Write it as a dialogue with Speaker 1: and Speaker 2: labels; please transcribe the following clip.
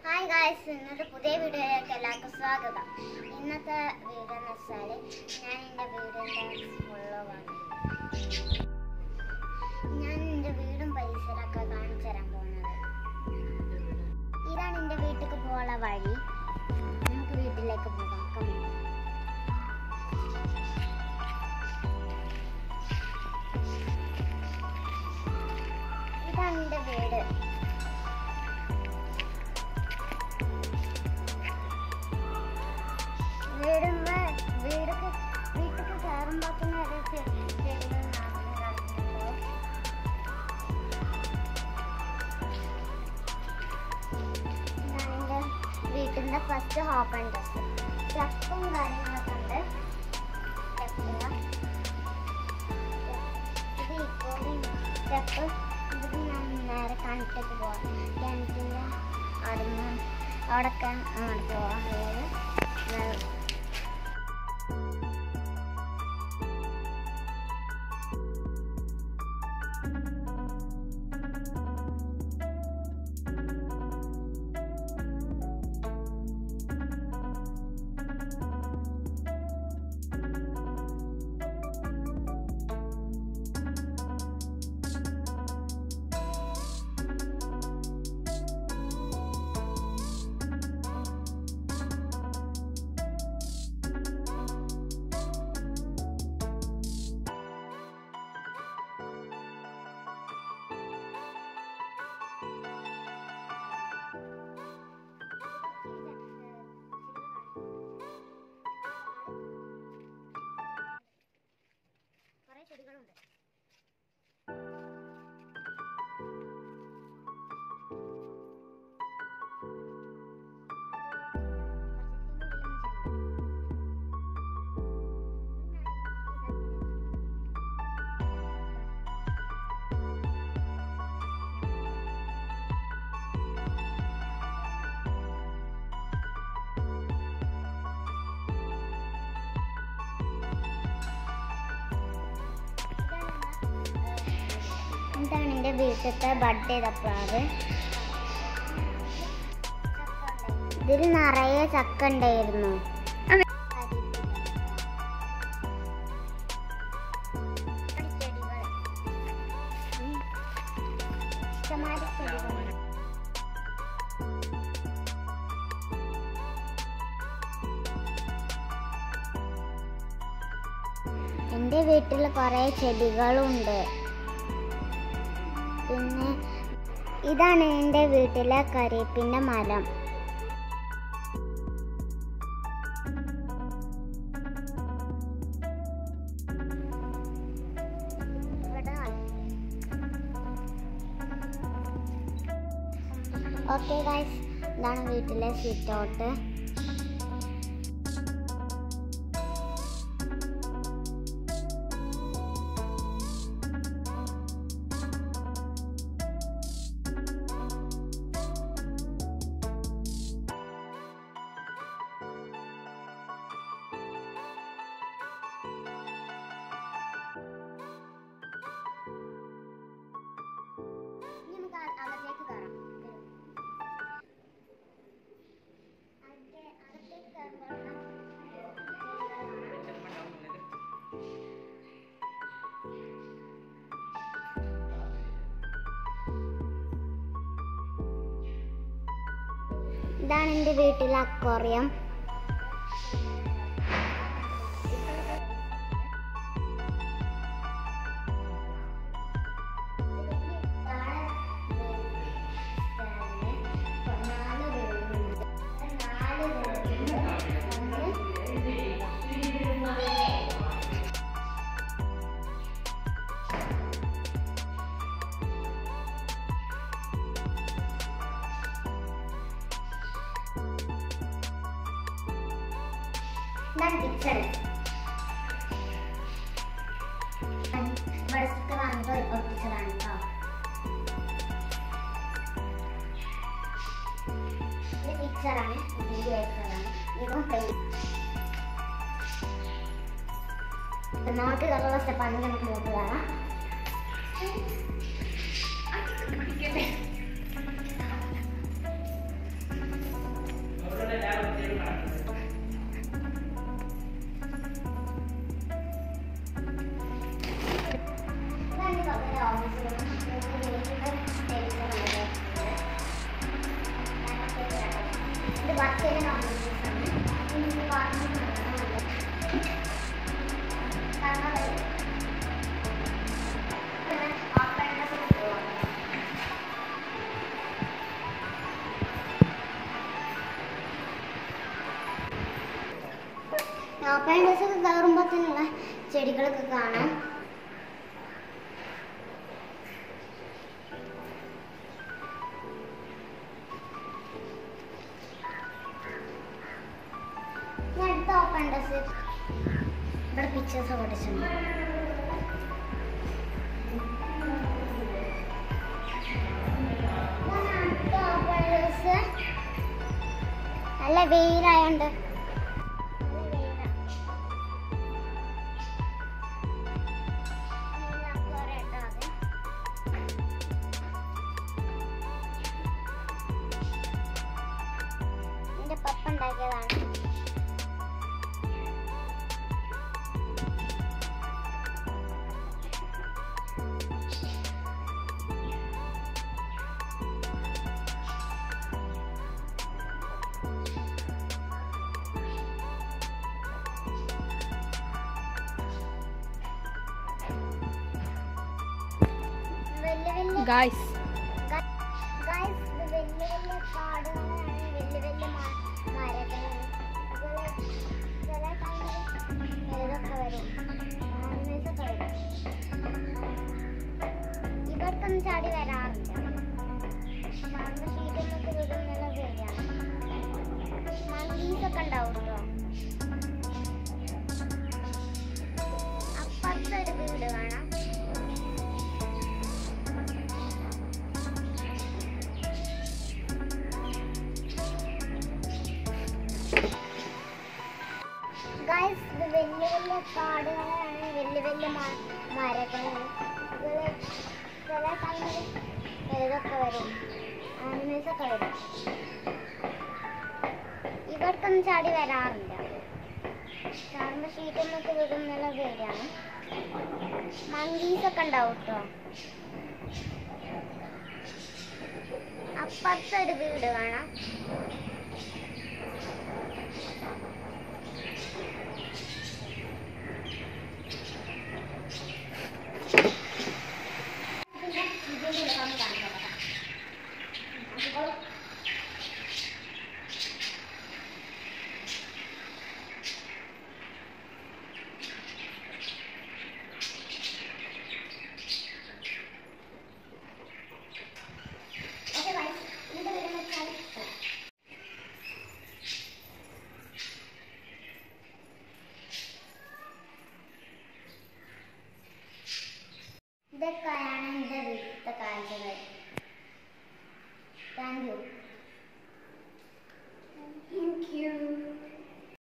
Speaker 1: Hi guys ഇന്നത്തെ പുതിയ വീഡിയോയിലേക്ക് എല്ലാവർക്കും സ്വാഗതം ഇന്നത്തെ വീഡിയോ എന്ന് വെച്ചാൽ ഞാൻ എൻ്റെ വീടിൻ്റെ ഫുള്ളോവാണ് ഞാൻ എൻ്റെ വീടും പരിസരമൊക്കെ കാണിച്ചു തരാൻ പോകുന്നത് ഇതാണ് എൻ്റെ വീട്ടിലേക്ക് പോകാനുള്ള വഴി നമുക്ക് വീട്ടിലേക്ക് പോകാം Come on. ഇതാണ് എൻ്റെ വീട് വീടുമ്പോ വീടൊക്കെ വീട്ടിലേക്ക് കയറുമ്പോ തന്നെ ഒരു ചെ- ചെടികൾ നടന്ന് കിടക്കുന്നുണ്ടോ ഇതാണ് എൻ്റെ വീട്ടിൻ്റെ ഫസ്റ്റ് ഓപ്പൺ ഡ്രസ് സ്റ്റെപ്പും കാര്യങ്ങളൊക്കെ ഉണ്ട് സ്റ്റെപ്പ് ഇത് ഇപ്പോഴും സ്റ്റെപ്പ് ഇത് ഞാൻ നേരെ കണ്ടിട്ട് പോവാം കിണറ്റിൻ്റെ അവിടുന്ന് അവിടെയൊക്കെ അങ്ങോട്ട് പോവാം അതായത് കുറേ ചെടികളുണ്ട് ഇതാണ് എൻ്റെ വീട്ടിലത്തെ ബഡ് ചെയ്ത പ്ലാവ് ഇതിൽ നിറയെ ചക്ക ഉണ്ടായിരുന്നു ഇഷ്ടമാതിരി ചെടികൾ എൻ്റെ വീട്ടിൽ കുറേ ചെടികളുണ്ട് പിന്നെ ഇതാണ് എൻ്റെ വീട്ടിലെ കരിയേപ്പിൻ്റെ മരം ഓക്കെ ഗൈസ് ഇതാണ് വീട്ടിലെ സിറ്റ് ഔട്ട് ഇനി നമുക്ക് അ- അകത്തേക്ക് കയറാം വരൂ. അകത്തെ- അകത്തേക്ക് കയറുമ്പോൾ ഇതാണ് എൻ്റെ വീട്ടിലെ അക്വേറിയം ഇതാണ് കിച്ചൺ ഇവിടെ സ്റ്റിക്കർ വാങ്ങിയിട്ട് ഒട്ടിച്ചതാണ് കേട്ടോ ഇത് പിക്ചറാണ് ഇത് പേപ്പറാണ് ഇതും പെയിന്റ് നോട്ട് കറുള്ള സ്റ്റെപ്പാണ് നമുക്ക് നോട്ട് കാണാം ഇതാണ് പപ്പയുടെ ഓഫീസിൽ ഇത് വർക്ക് ചെയ്യുന്ന ഓഫീസാണ് ഇത് പറഞ്ഞു ഓപ്പൺ ഡ്രസ്സൊക്കെ കയറുമ്പോൾ തന്നെയുള്ള ചെടികളൊക്കെ കാണാം ഞാൻ അടുത്ത ഓപ്പൺ ഡ്രസ് ഇവിടെ പിക്ചേഴ്സ് ഒക്കെ ഒട്ടിച്ചിട്ടുണ്ട് ഇതാണ് അടുത്ത open dress. നല്ല വെയിലായോണ്ട് നല്ല വെയിലാ. നല്ല aquarium ട്ടോ അത്. എന്റെ പപ്പ ഉണ്ടാക്കിയതാണ് വലിയ വലിയ
Speaker 2: ഗായ്സ്
Speaker 1: ഗൈസ് ഇത് വലിയ വലിയ കാടുകളാണ് വലിയ വലിയ മ- മരങ്ങളാണ് അതുപോലെ ചില ടൈമിൽ ഏതൊക്കെ വരും ആനിമൽസൊക്കെ വരും ഇവർക്കൊന്നും ചാടി വരാറില്ല കാണുന്ന ഷീറ്റൊക്കെ വിടുന്നുള്ള പേടിയാണ് മങ്കീസൊക്കെ ഉണ്ടാവും കേട്ടോ അപ്പുറത്തൊരു വീട് കാണാം ഗൈസ് ഇത് വലിയ വലിയ കാടുകളാണ് വലിയ വലിയ മ- മരങ്ങളാണ് അതുപോലെ ചില ടൈമിൽ ഏതൊക്കെ വരും ആനിമൽസ് ഒക്കെ വരും ഇവർക്കൊന്നും ചാടി വരാറില്ല ചാടുമ്പോൾ ഷീറ്റൊന്നൊക്കെ വിടുന്നുള്ള പേടിയാണ് മങ്കീസ് ഒക്കെ ഉണ്ടാവും കേട്ടോ അപ്പുറത്തൊരു വീട് കാണാം പിന്നെ ഇതിന്റെ ഉള്ളിൽ വന്ന് കാണിച്ചു തരാം. അപ്പോൾ ഓക്കെ ബൈ ഇന്നത്തെ വീഡിയോ വെച്ചാൽ ഇതൊക്കെയാണ് എൻ്റെ വീട്ടിലത്തെ കാഴ്ചകൾ താങ്ക് യു